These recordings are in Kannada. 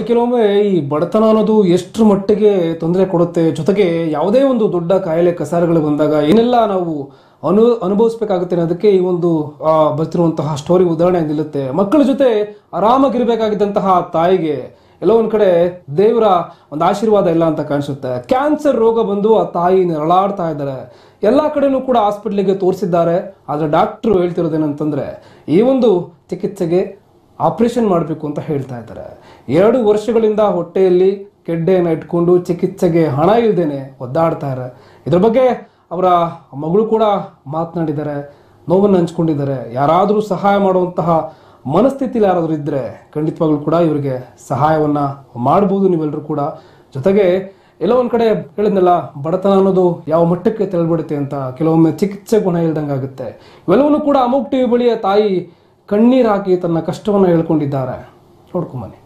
ಕೆಲವೊಮ್ಮೆ ಈ ಬಡತನ ಅನ್ನೋದು ಎಷ್ಟರ ಮಟ್ಟಿಗೆ ತೊಂದರೆ ಕೊಡುತ್ತೆ ಜೊತೆಗೆ ಯಾವುದೇ ಒಂದು ದೊಡ್ಡ ಕಾಯಿಲೆ ಕಸಾರಗಳು ಬಂದಾಗ ಏನೆಲ್ಲ ನಾವು ಅನು ಅನುಭವಿಸ್ಬೇಕಾಗುತ್ತೆ ಅನ್ನೋದಕ್ಕೆ ಈ ಒಂದು ಆ, ಬರ್ತಿರುವಂತಹ ಸ್ಟೋರಿ ಉದಾಹರಣೆ ನಿಲ್ಲುತ್ತೆ ಮಕ್ಕಳ ಜೊತೆ ಆರಾಮಾಗಿರ್ಬೇಕಾಗಿದ್ದಂತಹ ತಾಯಿಗೆ ಎಲ್ಲೋ ಒಂದ್ ಕಡೆ ದೇವರ ಒಂದು ಆಶೀರ್ವಾದ ಇಲ್ಲ ಅಂತ ಕಾಣಿಸುತ್ತೆ ಕ್ಯಾನ್ಸರ್ ರೋಗ ಬಂದು ಆ ತಾಯಿ ನರಳಾಡ್ತಾ ಇದ್ದಾರೆ ಎಲ್ಲಾ ಕಡೆನೂ ಕೂಡ ಹಾಸ್ಪಿಟ್ಲಿಗೆ ತೋರಿಸಿದ್ದಾರೆ ಆದ್ರೆ ಡಾಕ್ಟ್ರು ಹೇಳ್ತಿರೋದೇನಂತಂದ್ರೆ ಈ ಒಂದು ಚಿಕಿತ್ಸೆಗೆ ಆಪರೇಷನ್ ಮಾಡಬೇಕು ಅಂತ ಹೇಳ್ತಾ ಇದ್ದಾರೆ ಎರಡು ವರ್ಷಗಳಿಂದ ಹೊಟ್ಟೆಯಲ್ಲಿ ಕೆಡ್ಡೆಯನ್ನು ಇಟ್ಕೊಂಡು ಚಿಕಿತ್ಸೆಗೆ ಹಣ ಇಲ್ದೇನೆ ಒದ್ದಾಡ್ತಾರೆ ಇದ್ರ ಬಗ್ಗೆ ಅವರ ಮಗಳು ಕೂಡ ಮಾತನಾಡಿದ್ದಾರೆ ನೋವನ್ನು ಹಂಚ್ಕೊಂಡಿದ್ದಾರೆ ಯಾರಾದರೂ ಸಹಾಯ ಮಾಡುವಂತಹ ಮನಸ್ಥಿತಿಲಿ ಯಾರಾದರೂ ಇದ್ದರೆ ಖಂಡಿತವಾಗ್ಲೂ ಕೂಡ ಇವರಿಗೆ ಸಹಾಯವನ್ನ ಮಾಡ್ಬೋದು ನೀವೆಲ್ಲರೂ ಕೂಡ ಜೊತೆಗೆ ಎಲ್ಲೋ ಒಂದು ಕಡೆ ಹೇಳಿದ್ನಲ್ಲ ಬಡತನ ಅನ್ನೋದು ಯಾವ ಮಟ್ಟಕ್ಕೆ ತೆರಳ್ಬಿಡುತ್ತೆ ಅಂತ ಕೆಲವೊಮ್ಮೆ ಚಿಕಿತ್ಸೆ ಗುಣ ಇಲ್ದಂಗೆ ಆಗುತ್ತೆ ಇವೆಲ್ಲವನ್ನು ಕೂಡ ಅಮುಕ್ ಟಿವಿ ಬಳಿಯ ತಾಯಿ ಕಣ್ಣೀರು ಹಾಕಿ ತನ್ನ ಕಷ್ಟವನ್ನು ಹೇಳ್ಕೊಂಡಿದ್ದಾರೆ ನೋಡ್ಕೊಂಬನ್ನಿ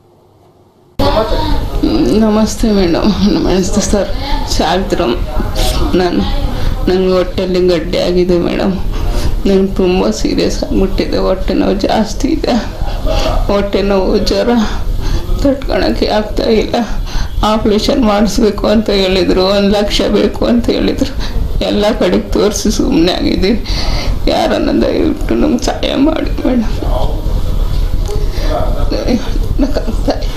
ನಮಸ್ತೆ ಮೇಡಮ್ ನಮಸ್ತೆ ಸರ್ ಸಾವಿತ್ರಮ್ ನಾನು ನನಗೆ ಹೊಟ್ಟೆಯಲ್ಲಿ ಗಡ್ಡೆ ಆಗಿದೆ ಮೇಡಮ್ ನನಗೆ ತುಂಬ ಸೀರಿಯಸ್ ಆಗಿಬಿಟ್ಟಿದೆ ಹೊಟ್ಟೆ ನೋವು ಜಾಸ್ತಿ ಇದೆ ಹೊಟ್ಟೆ ನೋವು ಜ್ವರ ತಡ್ಕೊಳಕ್ಕೆ ಆಗ್ತಾ ಇಲ್ಲ ಆಪ್ರೇಷನ್ ಮಾಡಿಸ್ಬೇಕು ಅಂತ ಹೇಳಿದರು ಒಂದು ಲಕ್ಷ ಬೇಕು ಅಂತ ಹೇಳಿದರು ಎಲ್ಲ ಕಡೆಗೆ ತೋರಿಸಿ ಸುಮ್ಮನೆ ಆಗಿದ್ದೀನಿ ಯಾರನ್ನ ದಯವಿಟ್ಟು ನಮ್ಗೆ ಸಹಾಯ ಮಾಡಿ ಮೇಡಮ್ ಆಗ್ತಾ ಇಲ್ಲ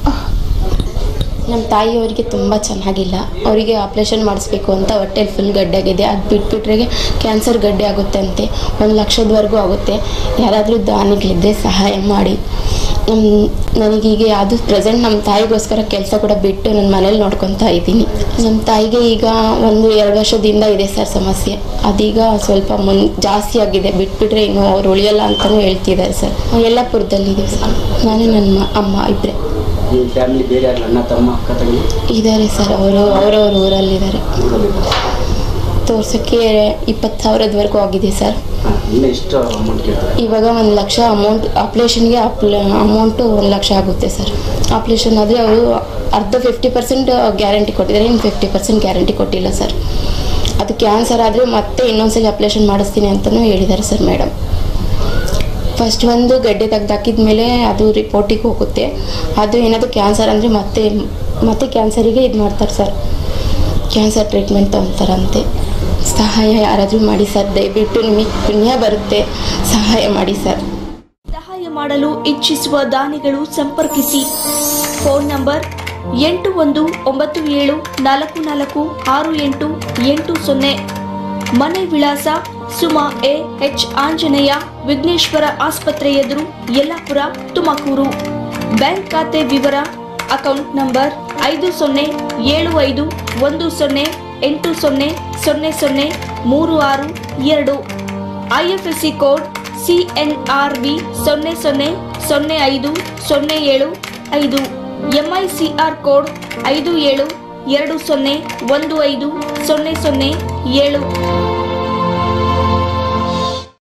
ನಮ್ಮ ತಾಯಿಯವರಿಗೆ ತುಂಬ ಚೆನ್ನಾಗಿಲ್ಲ ಅವರಿಗೆ ಆಪ್ರೇಷನ್ ಮಾಡಿಸ್ಬೇಕು ಅಂತ ಹೊಟ್ಟೆಲಿ ಫುಲ್ ಗಡ್ಡೆ ಆಗಿದೆ ಅದು ಬಿಟ್ಬಿಟ್ರೆ ಕ್ಯಾನ್ಸರ್ ಗಡ್ಡೆ ಆಗುತ್ತೆ ಅಂತೆ ಒಂದು ಲಕ್ಷದವರೆಗೂ ಆಗುತ್ತೆ ಯಾರಾದರೂ ದಾನಿಗಳಿದ್ದರೆ ಸಹಾಯ ಮಾಡಿ ನಮ್ಮ ನನಗೀಗ ಅದು ಪ್ರೆಸೆಂಟ್ ನಮ್ಮ ತಾಯಿಗೋಸ್ಕರ ಕೆಲಸ ಕೂಡ ಬಿಟ್ಟು ನನ್ನ ಮನೇಲಿ ನೋಡ್ಕೊತಾ ಇದ್ದೀನಿ ನಮ್ಮ ತಾಯಿಗೆ ಈಗ ಒಂದು ಎರಡು ವರ್ಷದಿಂದ ಇದೆ ಸರ್ ಸಮಸ್ಯೆ ಅದೀಗ ಸ್ವಲ್ಪ ಮುನ್ ಜಾಸ್ತಿ ಆಗಿದೆ ಬಿಟ್ಬಿಟ್ರೆ ಇನ್ನು ಅವ್ರು ಉಳಿಯಲ್ಲ ಅಂತಲೂ ಹೇಳ್ತಿದ್ದಾರೆ ಸರ್ ಯಲ್ಲಾಪುರದಲ್ಲಿದ್ದೀವಿ ಸರ್ ನಾನು ನನ್ನ ಮ- ಅಮ್ಮ ಇಬ್ಬರೇ ನಿಮ್ಮ ಫ್ಯಾಮಿಲಿ ಬೇರೆ ಯಾರು ಅಣ್ಣ ತಮ್ಮ ಅಕ್ಕ ತಂಗಿ ಇದ್ದಾರೆ ಸರ್ ಅವರು ಅವರವ್ರ ಊರಲ್ಲಿದ್ದಾರೆ ತೋರ್ಸೋಕ್ಕೆ ಇಪ್ಪತ್ತು ಸಾವಿರದವರೆಗೂ ಆಗಿದೆ ಸರ್ ಹಾಂ ಇನ್ನು ಎಷ್ಟು ಅಮೌಂಟ್ ಕೇಳ್ತಾರೆ ಇವಾಗ ಒಂದು ಲಕ್ಷ ಅಮೌಂಟ್ ಆಪ್ರೇಷನ್ಗೆ ಅಪ್ಲ ಅಮೌಂಟು ಒಂದು ಲಕ್ಷ ಆಗುತ್ತೆ ಸರ್ ಆಪ್ರೇಷನ್ ಆದರೆ ಅವರು ಅರ್ಧ ಫಿಫ್ಟಿ ಪರ್ಸೆಂಟ್ ಗ್ಯಾರಂಟಿ ಕೊಟ್ಟಿದ್ದಾರೆ ಇನ್ನು ಫಿಫ್ಟಿ ಪರ್ಸೆಂಟ್ ಗ್ಯಾರಂಟಿ ಕೊಟ್ಟಿಲ್ಲ ಸರ್ ಅದು ಕ್ಯಾನ್ಸರ್ ಆದರೆ ಮತ್ತೆ ಇನ್ನೊಂದ್ಸಲಿ ಆಪ್ರೇಷನ್ ಮಾಡಿಸ್ತೀನಿ ಅಂತಲೂ ಹೇಳಿದ್ದಾರೆ ಸರ್ ಮೇಡಮ್ ಫಸ್ಟ್ ಒಂದು ಗಡ್ಡೆ ತೆಗ್ದಾಕಿದ ಮೇಲೆ ಅದು ರಿಪೋರ್ಟಿಗೆ ಹೋಗುತ್ತೆ ಅದು ಏನಾದರೂ ಕ್ಯಾನ್ಸರ್ ಅಂದರೆ ಮತ್ತೆ ಮತ್ತೆ ಕ್ಯಾನ್ಸರಿಗೆ ಇದು ಮಾಡ್ತಾರೆ ಸರ್ ಕ್ಯಾನ್ಸರ್ ಟ್ರೀಟ್ಮೆಂಟ್ ತೊಗೊತಾರಂತೆ ಸಹಾಯ ಯಾರಾದರೂ ಮಾಡಿ ಸರ್ ದಯವಿಟ್ಟು ನಿಮಗೆ ಪುಣ್ಯ ಬರುತ್ತೆ ಸಹಾಯ ಮಾಡಿ ಸರ್ ಸಹಾಯ ಮಾಡಲು ಇಚ್ಛಿಸುವ ದಾನಿಗಳು ಸಂಪರ್ಕಿಸಿ ಫೋನ್ ನಂಬರ್ ಎಂಟು ಒಂದು ಒಂಬತ್ತು ಏಳು ನಾಲ್ಕು ನಾಲ್ಕು ಆರು ಎಂಟು ಎಂಟು ಸೊನ್ನೆ ಮನೆ ವಿಳಾಸ ಸುಮಾ ಎ ಎಚ್ ಆಂಜನೇಯ ವಿಘ್ನೇಶ್ವರ ಆಸ್ಪತ್ರೆ ಎದುರು ಯಲ್ಲಾಪುರ ತುಮಕೂರು ಬ್ಯಾಂಕ್ ಖಾತೆ ವಿವರ ಅಕೌಂಟ್ ನಂಬರ್ ಐದು ಸೊನ್ನೆ ಏಳು ಐದು ಒಂದು ಸೊನ್ನೆ ಎಂಟು ಸೊನ್ನೆ ಸೊನ್ನೆ ಸೊನ್ನೆ ಮೂರು ಆರು ಎರಡು IFSC code C N R B ಸೊನ್ನೆ ಸೊನ್ನೆ ಸೊನ್ನೆ ಐದು ಸೊನ್ನೆ ಏಳು ಐದು ಎಂಐಸಿಆರ್ ಕೋಡ್ ಐದು ಏಳು ಎರಡು ಸೊನ್ನೆ ಒಂದು ಐದು ಸೊನ್ನೆ ಸೊನ್ನೆ ಏಳು